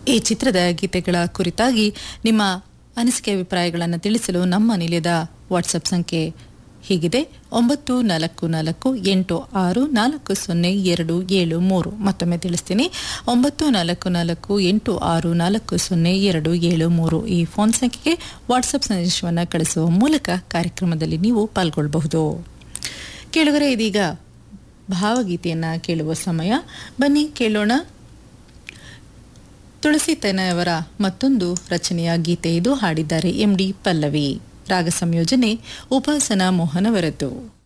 ಈ ಚಿತ್ರದ ಗೀತೆಗಳ ಕುರಿತಾಗಿ ನಿಮ್ಮ ಅನಿಸಿಕೆ ಅಭಿಪ್ರಾಯಗಳನ್ನು ತಿಳಿಸಲು ನಮ್ಮ ನಿಲಯದ ವಾಟ್ಸಪ್ ಸಂಖ್ಯೆ ಹೀಗಿದೆ ಒಂಬತ್ತು ನಾಲ್ಕು ನಾಲ್ಕು ಎಂಟು ಆರು ನಾಲ್ಕು ಸೊನ್ನೆ ಎರಡು ಏಳು ಮೂರು ಮತ್ತೊಮ್ಮೆ ತಿಳಿಸ್ತೀನಿ ಒಂಬತ್ತು ನಾಲ್ಕು ನಾಲ್ಕು ಎಂಟು ಆರು ನಾಲ್ಕು ಸೊನ್ನೆ ಎರಡು ಏಳು ಮೂರು ಈ ಫೋನ್ ಸಂಖ್ಯೆಗೆ ವಾಟ್ಸಪ್ ಸಂದೇಶವನ್ನು ಕಳಿಸುವ ಮೂಲಕ ಕಾರ್ಯಕ್ರಮದಲ್ಲಿ ನೀವು ಪಾಲ್ಗೊಳ್ಳಬಹುದು ಕೇಳುಗರೆ ಇದೀಗ ಭಾವಗೀತೆಯನ್ನು ಕೇಳುವ ಸಮಯ ಬನ್ನಿ ಕೇಳೋಣ ತುಳಸಿ ತನಯವರ ಮತ್ತೊಂದು ರಚನೆಯ ಗೀತೆ ಇದು ಹಾಡಿದ್ದಾರೆ ಎಂ ಡಿ ಪಲ್ಲವಿ ರಾಗ ಸಂಯೋಜನೆ ಉಪಾಸನಾ ಮೋಹನ್ ಅವರದ್ದು